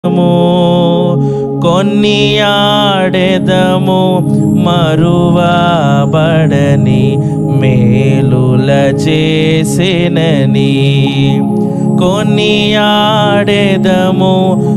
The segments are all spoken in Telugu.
కొన్నియాడెదము మరువబడని మేలుల చేసినని కొన్నియాడెదము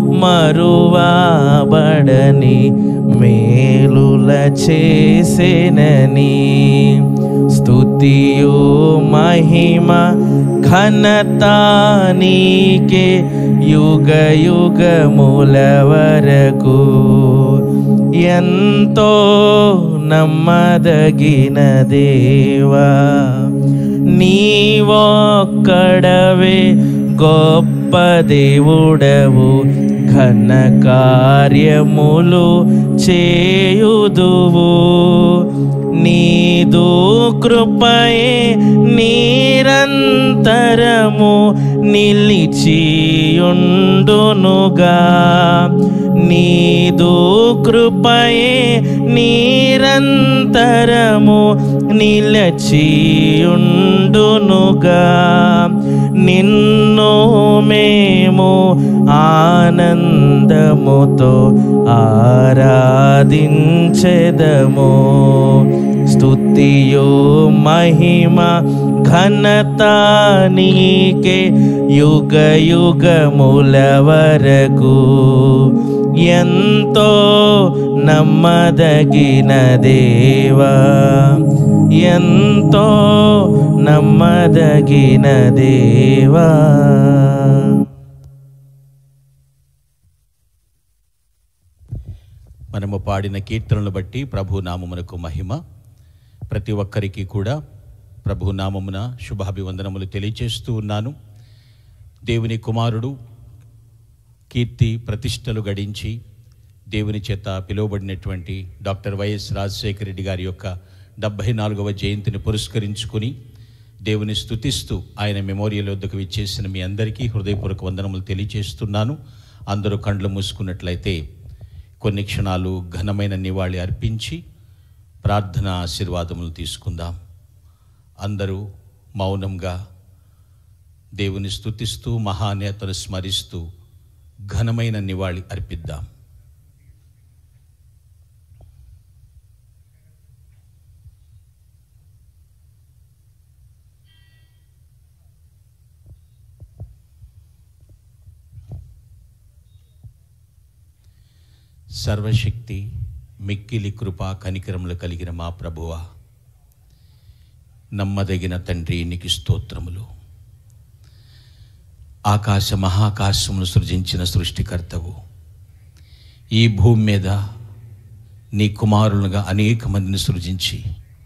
మరువబడని మేలుల చేసినని స్తుతియు మహిమ ఘనత నీకే యుగ యుగముల వరకు ఎంతో నమ్మదగిన దేవా నీవొక్కడవే గొప్ప దేవుడవు ఘన కార్యములు చేయుదువు నీదు కృపయే నిరంతరము నిలిచియుండునుగా నీదు కృపయే నిరంతరము నిలచియుండునుగా నిన్ను మేము ఆనందముతో ఆరాధించెదము స్తుతియో మహిమ ఘనత నీకే యుగ యుగముల వరకు ఎంతో నమ్మదగిన దేవా ఎంతో నమ్మదగిన దేవా మనము పాడిన కీర్తనలు బట్టి ప్రభు నామమునకు మహిమ ప్రతి ఒక్కరికి కూడా ప్రభు నామమున శుభాభివందనములు తెలియచేస్తూ ఉన్నాను దేవుని కుమారుడు కీర్తి ప్రతిష్టలు గడించి దేవుని చేత పిలువబడినటువంటి డాక్టర్ వైఎస్ రాజశేఖర రెడ్డి గారి యొక్క డెబ్భై నాలుగవ జయంతిని పురస్కరించుకుని దేవుని స్తుతిస్తూ ఆయన మెమోరియల్ వద్దకు విచ్చేసిన మీ అందరికీ హృదయపూర్వక వందనములు తెలియచేస్తున్నాను అందరూ కండ్లు మూసుకున్నట్లయితే కొన్ని క్షణాలు ఘనమైన నివాళి అర్పించి ప్రార్థన ఆశీర్వాదములు తీసుకుందాం అందరూ మౌనంగా దేవుని స్తుతిస్తూ మహానేతను స్మరిస్తూ ఘనమైన నివాళి అర్పిద్దాం సర్వశక్తి మిక్కిలి కృపా కనికరములు కలిగిన మా ప్రభువా నమ్మదగిన తండ్రి నీకు స్తోత్రములు ఆకాశ మహాకాశమును సృజించిన సృష్టికర్తవు ఈ భూమి మీద నీ కుమారులుగా అనేక మందిని సృజించి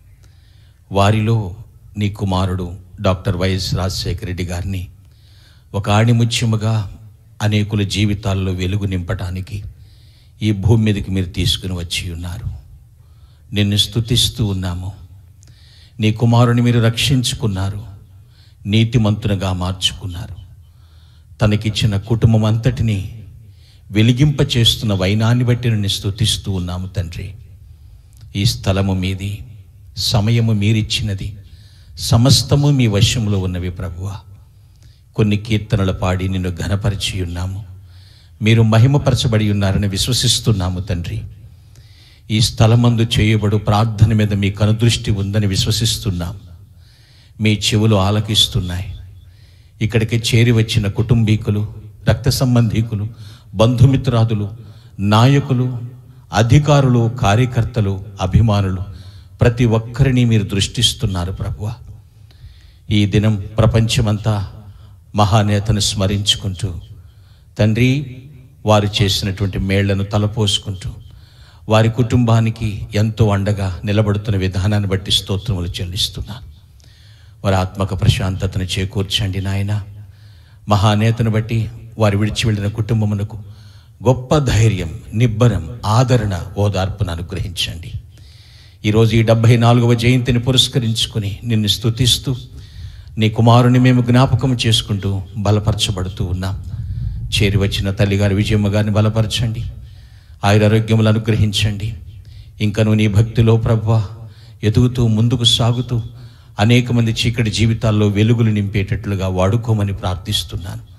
వారిలో నీ కుమారుడు డాక్టర్ వైఎస్ రాజశేఖర రెడ్డి గారిని ఒక ఆణిముత్యముగా అనేకుల జీవితాల్లో వెలుగు నింపటానికి ఈ భూమి మీదకి మీరు తీసుకుని వచ్చి ఉన్నారు నిన్ను స్తుతిస్తూ ఉన్నాము నీ కుమారుని మీరు రక్షించుకున్నారు నీతిమంతునిగా మార్చుకున్నారు తనకిచ్చిన కుటుంబం అంతటిని వెలిగింప చేస్తున్న వైనాన్ని బట్టి నిన్ను స్తుతిస్తూ ఉన్నాము తండ్రి ఈ స్థలము మీది సమయము మీరిచ్చినది సమస్తము మీ వశంలో ఉన్నవి ప్రభువా కొన్ని కీర్తనలు పాడి నిన్ను ఘనపరిచి ఉన్నాము మీరు మహిమపరచబడి ఉన్నారని విశ్వసిస్తున్నాము తండ్రి ఈ స్థలమందు చేయబడు ప్రార్థన మీద మీ కనుదృష్టి ఉందని విశ్వసిస్తున్నాం మీ చెవులు ఆలకిస్తున్నాయి ఇక్కడికి చేరి వచ్చిన కుటుంబీకులు రక్త సంబంధీకులు బంధుమిత్రాదులు నాయకులు అధికారులు కార్యకర్తలు అభిమానులు ప్రతి ఒక్కరిని మీరు దృష్టిస్తున్నారు ప్రభువా ఈ దినం ప్రపంచమంతా మహానేతను స్మరించుకుంటూ తండ్రి వారు చేసినటువంటి మేళ్లను తలపోసుకుంటూ వారి కుటుంబానికి ఎంతో అండగా నిలబడుతున్న విధానాన్ని బట్టి స్తోత్రములు చెల్లిస్తున్నాను వారి ఆత్మక ప్రశాంతతను చేకూర్చండి నాయన మహానేతను బట్టి వారు విడిచి వెళ్ళిన కుటుంబమునకు గొప్ప ధైర్యం నిబ్బరం ఆదరణ ఓదార్పును అనుగ్రహించండి ఈరోజు ఈ డెబ్భై నాలుగవ జయంతిని పురస్కరించుకుని నిన్ను స్తుతిస్తూ నీ కుమారుని మేము జ్ఞాపకం చేసుకుంటూ బలపరచబడుతూ ఉన్నాం చేరి వచ్చిన తల్లిగారి విజయమ్మ గారిని బలపరచండి ఆయురారోగ్యములు అనుగ్రహించండి ఇంకను నీ భక్తిలో ప్రభు ఎదుగుతూ ముందుకు సాగుతూ అనేక మంది చీకటి జీవితాల్లో వెలుగులు నింపేటట్లుగా వాడుకోమని ప్రార్థిస్తున్నాను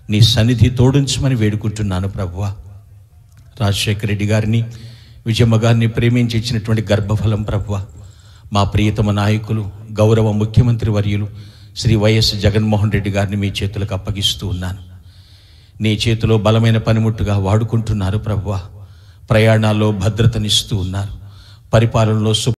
నీ సన్నిధి తోడుంచమని వేడుకుంటున్నాను ప్రభువా రాజశేఖర రెడ్డి గారిని విజయమ్మ గారిని ప్రేమించి ఇచ్చినటువంటి గర్భఫలం ప్రభువ మా ప్రియతమ నాయకులు గౌరవ ముఖ్యమంత్రి వర్యులు శ్రీ వైఎస్ జగన్మోహన్ రెడ్డి గారిని మీ చేతులకు అప్పగిస్తూ ఉన్నాను నీ చేతిలో బలమైన పనిముట్టుగా వాడుకుంటున్నారు ప్రభువ ప్రయాణాల్లో భద్రతనిస్తూ ఉన్నారు పరిపాలనలో సు